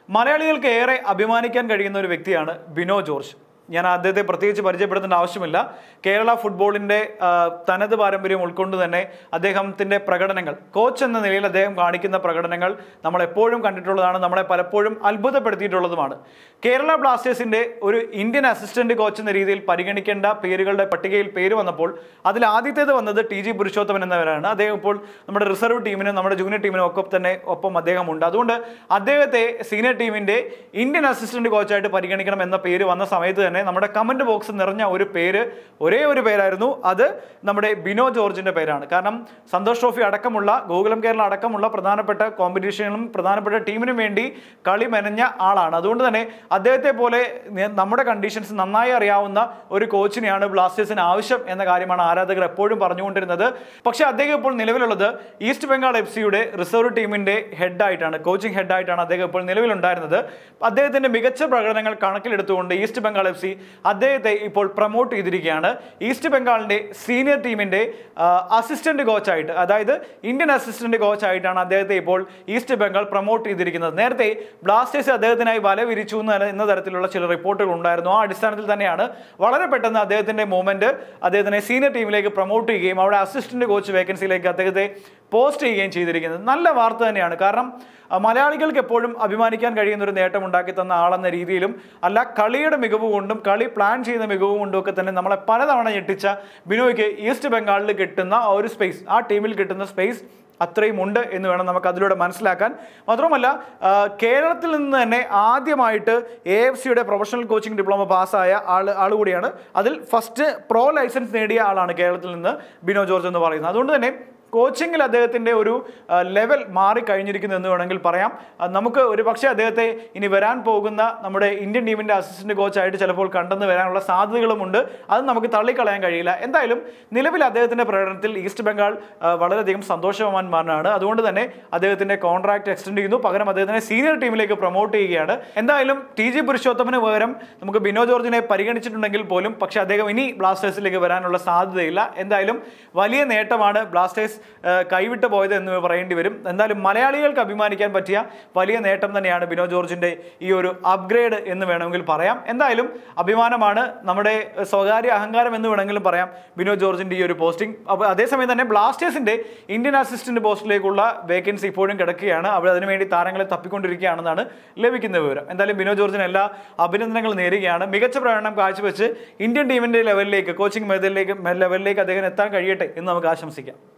മലയാളികൾക്ക് ഏറെ അഭിമാനിക്കാൻ കഴിയുന്ന ഒരു വ്യക്തിയാണ് ബിനോ ജോർജ് ഞാൻ അദ്ദേഹത്തെ പ്രത്യേകിച്ച് പരിചയപ്പെടുത്തേണ്ട ആവശ്യമില്ല കേരള ഫുട്ബോളിന്റെ ആ, തനത് പാരമ്പര്യം ഉൾക്കൊണ്ട് തന്നെ അദ്ദേഹത്തിന്റെ പ്രകടനങ്ങൾ കോച്ച് എന്ന നിലയിൽ അദ്ദേഹം കാണിക്കുന്ന പ്രകടനങ്ങൾ നമ്മൾ എപ്പോഴും കണ്ടിട്ടുള്ളതാണ് നമ്മളെ പലപ്പോഴും അത്ഭുതപ്പെടുത്തിയിട്ടുള്ളതുമാണ് കേരള ബ്ലാസ്റ്റേഴ്സിന്റെ ഒരു ഇന്ത്യൻ അസിസ്റ്റന്റ് കോച്ച് എന്ന രീതിയിൽ പരിഗണിക്കേണ്ട പേരുകളുടെ പട്ടികയിൽ പേര് വന്നപ്പോൾ അതിൽ ആദ്യത്തേത് വന്നത് ടി ജി പുരുഷോത്തമൻ എന്നവരാണ് അദ്ദേഹം ഇപ്പോൾ നമ്മുടെ റിസർവ് ടീമിനും നമ്മുടെ ജൂനിയർ ടീമിനും ഒക്കെ തന്നെ ഒപ്പം അദ്ദേഹമുണ്ട് അതുകൊണ്ട് അദ്ദേഹത്തെ സീനിയർ ടീമിന്റെ ഇന്ത്യൻ അസിസ്റ്റന്റ് കോച്ചായിട്ട് പരിഗണിക്കണം എന്ന പേര് വന്ന സമയത്ത് തന്നെ നമ്മുടെ കമന്റ് ബോക്സ് നിറഞ്ഞ ഒരു പേര് ഒരേ ഒരു പേരായിരുന്നു അത് നമ്മുടെ ബിനോ ജോർജിന്റെ പേരാണ് കാരണം സന്തോഷ് ട്രോഫി അടക്കമുള്ള ഗോകുലം കേരള അടക്കമുള്ള പ്രധാനപ്പെട്ട കോമ്പറ്റീഷനും പ്രധാനപ്പെട്ട ടീമിനും വേണ്ടി കളി മെനഞ്ഞ ആളാണ് അതുകൊണ്ട് തന്നെ അദ്ദേഹത്തെ പോലെ ന- നമ്മുടെ കണ്ടീഷൻസ് നന്നായി അറിയാവുന്ന ഒരു കോച്ചിനെയാണ് ബ്ലാസ്റ്റേഴ്സിന് ആവശ്യം എന്ന കാര്യമാണ് ആരാധകർ എപ്പോഴും പറഞ്ഞുകൊണ്ടിരുന്നത് പക്ഷേ അദ്ദേഹം ഇപ്പോൾ നിലവിലുള്ളത് ഈസ്റ്റ് ബംഗാൾ എഫ് സിയുടെ റിസർവ് ടീമിന്റെ ഹെഡായിട്ടാണ് കോച്ചിങ് ഹെഡായിട്ടാണ് അദ്ദേഹം ഇപ്പോൾ നിലവിലുണ്ടായിരുന്നത് അദ്ദേഹത്തിന്റെ മികച്ച പ്രകടനങ്ങൾ കണക്കിലെടുത്തുകൊണ്ട് ഈസ്റ്റ് ബംഗാൾ എഫ് സി അദ്ദേഹത്തെ ഇപ്പോൾ പ്രൊമോട്ട് ചെയ്തിരിക്കുകയാണ് ഈസ്റ്റ് ബംഗാളിന്റെ സീനിയർ ടീമിന്റെ അസിസ്റ്റന്റ് കോച്ചായിട്ട് അതായത് ഇന്ത്യൻ അസിസ്റ്റന്റ് കോച്ചായിട്ടാണ് അദ്ദേഹത്തെ ഇപ്പോൾ ഈസ്റ്റ് ബംഗാൾ പ്രൊമോട്ട് ചെയ്തിരിക്കുന്നത് നേരത്തെ ബ്ലാസ്റ്റേഴ്സ് അദ്ദേഹത്തിനായി വല വിരിച്ചു എന്ന് എന്ന തരത്തിലുള്ള ചില റിപ്പോർട്ടുകൾ ഉണ്ടായിരുന്നു ആ അടിസ്ഥാനത്തിൽ തന്നെയാണ് വളരെ പെട്ടെന്ന് അദ്ദേഹത്തിന്റെ മൂവ്മെന്റ് അദ്ദേഹത്തിനെ സീനിയർ ടീമിലേക്ക് പ്രൊമോട്ട് ചെയ്യുകയും അവിടെ അസിസ്റ്റന്റ് കോച്ച് വേക്കൻസിയിലേക്ക് അദ്ദേഹത്തെ പോസ്റ്റ് ചെയ്യുകയും ചെയ്തിരിക്കുന്നത് നല്ല വാർത്ത തന്നെയാണ് കാരണം ആ, മലയാളികൾക്ക് എപ്പോഴും അഭിമാനിക്കാൻ കഴിയുന്ന ഒരു നേട്ടം ഉണ്ടാക്കി തന്ന ആളെന്ന രീതിയിലും അല്ല കളിയുടെ മികവ് കൊണ്ടും കളി പ്ലാൻ ചെയ്യുന്ന മികവ് കൊണ്ടും ഒക്കെ തന്നെ നമ്മളെ പലതവണ ഞെട്ടിച്ച ബിനോയ്ക്ക് ഈസ്റ്റ് ബംഗാളിൽ കിട്ടുന്ന ആ ഒരു സ്പേസ് ആ ടീമിൽ കിട്ടുന്ന സ്പേസ് അത്രയും ഉണ്ട് എന്ന് വേണം നമുക്ക് അതിലൂടെ മനസ്സിലാക്കാൻ മാത്രമല്ല ആ, കേരളത്തിൽ നിന്ന് തന്നെ ആദ്യമായിട്ട് എ എഫ് സിയുടെ പ്രൊഫഷണൽ കോച്ചിങ് ഡിപ്ലോമ പാസ്സായ ആൾ ആൾ കൂടിയാണ് അതിൽ ഫസ്റ്റ് പ്രോ ലൈസൻസ് നേടിയ ആളാണ് കേരളത്തിൽ നിന്ന് ബിനോ ജോർജ് എന്ന് പറയുന്നത് അതുകൊണ്ട് തന്നെ കോച്ചിങ്ങിൽ അദ്ദേഹത്തിൻ്റെ ഒരു ആ, ലെവൽ മാറിക്കഴിഞ്ഞിരിക്കുന്നു എന്ന് വേണമെങ്കിൽ പറയാം ആ, നമുക്ക് ഒരു പക്ഷേ അദ്ദേഹത്തെ ഇനി വരാൻ പോകുന്ന നമ്മുടെ ഇന്ത്യൻ ടീമിൻ്റെ അസിസ്റ്റന്റ് കോച്ചായിട്ട് ചിലപ്പോൾ കണ്ടെന്ന് വരാനുള്ള സാധ്യതകളുമുണ്ട് അത് നമുക്ക് തള്ളിക്കളയാൻ കഴിയില്ല എന്തായാലും നിലവിൽ അദ്ദേഹത്തിൻ്റെ പ്രകടനത്തിൽ ഈസ്റ്റ് ബംഗാൾ ആ, വളരെയധികം സന്തോഷവാന്മാരാണ് അതുകൊണ്ട് തന്നെ അദ്ദേഹത്തിൻ്റെ കോൺട്രാക്ട് എക്സ്റ്റെൻഡ് ചെയ്യുന്നു പകരം അദ്ദേഹത്തിനെ സീനിയർ ടീമിലേക്ക് പ്രൊമോട്ട് ചെയ്യുകയാണ് എന്തായാലും ടി ജി പുരുഷോത്തമന് പകരം നമുക്ക് ബിനോ ജോർജിനെ പരിഗണിച്ചിട്ടുണ്ടെങ്കിൽ പോലും പക്ഷേ അദ്ദേഹം ഇനി ബ്ലാസ്റ്റേഴ്സിലേക്ക് വരാനുള്ള സാധ്യതയില്ല എന്തായാലും വലിയ നേട്ടമാണ് ബ്ലാസ്റ്റേഴ്സ് ആ, കൈവിട്ട് പോയത് എന്ന് പറയേണ്ടി വരും എന്തായാലും മലയാളികൾക്ക് അഭിമാനിക്കാൻ പറ്റിയ വലിയ നേട്ടം തന്നെയാണ് ബിനോ ജോർജിന്റെ ഈ ഒരു അപ്ഗ്രേഡ് എന്ന് വേണമെങ്കിൽ പറയാം എന്തായാലും അഭിമാനമാണ് നമ്മുടെ സ്വകാര്യ അഹങ്കാരം എന്ന് വേണമെങ്കിലും പറയാം ബിനോ ജോർജിന്റെ ഈ ഒരു പോസ്റ്റിംഗ് അപ്പോൾ അതേസമയം തന്നെ ബ്ലാസ്റ്റേഴ്സിന്റെ ഇന്ത്യൻ അസിസ്റ്റന്റ് പോസ്റ്റിലേക്കുള്ള വേക്കൻസി ഇപ്പോഴും കിടക്കുകയാണ് അവർ അതിനുവേണ്ടി താരങ്ങളെ തപ്പിക്കൊണ്ടിരിക്കുകയാണെന്നാണ് ലഭിക്കുന്ന വിവരം എന്തായാലും ബിനോ ജോർജിന് എല്ലാ അഭിനന്ദനങ്ങളും നേരുകയാണ് മികച്ച പ്രകടനം കാഴ്ചവെച്ച് ഇന്ത്യൻ ടീമിന്റെ ലെവലിലേക്ക് കോച്ചിങ് മേഖലയിലേക്ക് ലെവലിലേക്ക് അദ്ദേഹം എത്താൻ കഴിയട്ടെ എന്ന് നമുക്ക് ആശംസിക്കാം